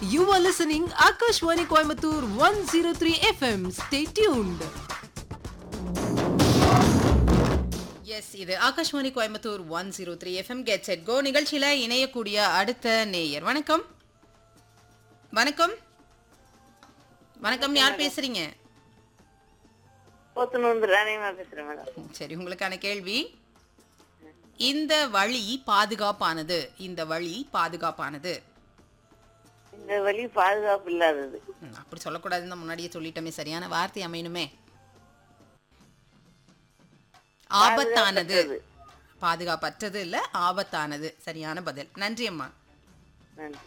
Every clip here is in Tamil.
You are listening Akashwani Coimbatore 103 FM. Stay tuned. Yes இது Akashvani Coimbatore one zero three FM get set go நிகழ்ச்சியில இணையக்கூடிய அடுத்த நேயர் வணக்கம் வணக்கம் வணக்கம் யார் பேசுறீங்க போத்தனூர் ராணியம்மா பேசுறேன் மேடம் சரி உங்களுக்கான கேள்வி இந்த வழி பாதுகாப்பானது இந்த வழி பாதுகாப்பானது இந்த வழி பாதுகாப்பு இல்லாதது ம், அப்படி சொல்லக்கூடாதுன்னு தான் முன்னாடியே சொல்லிட்டோமே சரியான வார்த்தை அமையணுமே ஆபத்தானது பாதுகாப்பற்றது இல்ல ஆபத்தானது சரியான பதில் நன்றி அம்மா நன்றி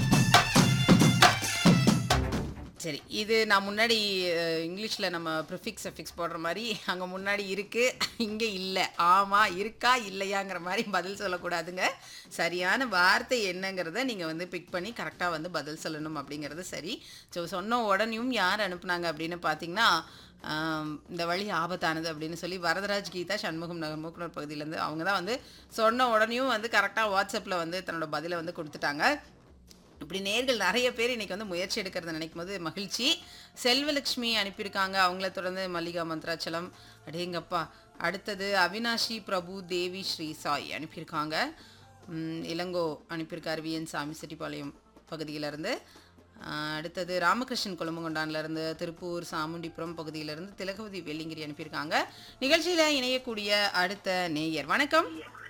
சரி இது நான் முன்னாடி அஹ், இங்கிலீஷ்ல நம்ம ப்ரிஃபிக்ஸ் அஃபிக்ஸ் போடுற மாதிரி அங்க முன்னாடி இருக்கு இங்க இல்ல ஆமா இருக்கா இல்லையாங்கிற மாதிரி பதில் சொல்லக்கூடாதுங்க சரியான வார்த்தை என்னங்கிறத நீங்க வந்து பிக் பண்ணி கரெக்டா வந்து பதில் சொல்லணும் அப்படிங்கிறது சரி ஸோ சொன்ன உடனேயும் யார் அனுப்புனாங்க அப்படின்னு பார்த்தீங்கன்னா ஆம், இந்த வழி ஆபத்தானது அப்படின்னு சொல்லி வரதராஜ் கீதா சண்முகம் நகர் மூக்கனூர் பகுதியிலேருந்து அவங்க தான் வந்து சொன்ன உடனேயும் வந்து கரெக்டாக வாட்ஸ்அப்பில் வந்து தன்னோட பதிலை வந்து கொடுத்துட்டாங்க இப்படி நேர்கள் நிறைய பேர் இன்னைக்கு வந்து முயற்சி எடுக்கிறத நினைக்கும் போது மகிழ்ச்சி செல்வலட்சுமி அனுப்பியிருக்காங்க அவங்கள தொடர்ந்து மல்லிகா மந்த்ராச்சலம் அடேங்கப்பா அடுத்தது அவினாஷி பிரபு தேவி ஸ்ரீ சாய் அனுப்பியிருக்காங்க உம், இளங்கோ அனுப்பியிருக்காரு விஎன் சாமி செட்டிப்பாளையம் பகுதியிலேருந்து அடுத்தது ராமகிருஷ்ணன் கொழும்புகொண்டான்லேருந்து திருப்பூர் சாமுண்டிபுரம் பகுதியிலேருந்து திலகவதி வெள்ளிங்கிரி அனுப்பியிருக்காங்க நிகழ்ச்சியில் இணையக்கூடிய அடுத்த நேயர் வணக்கம்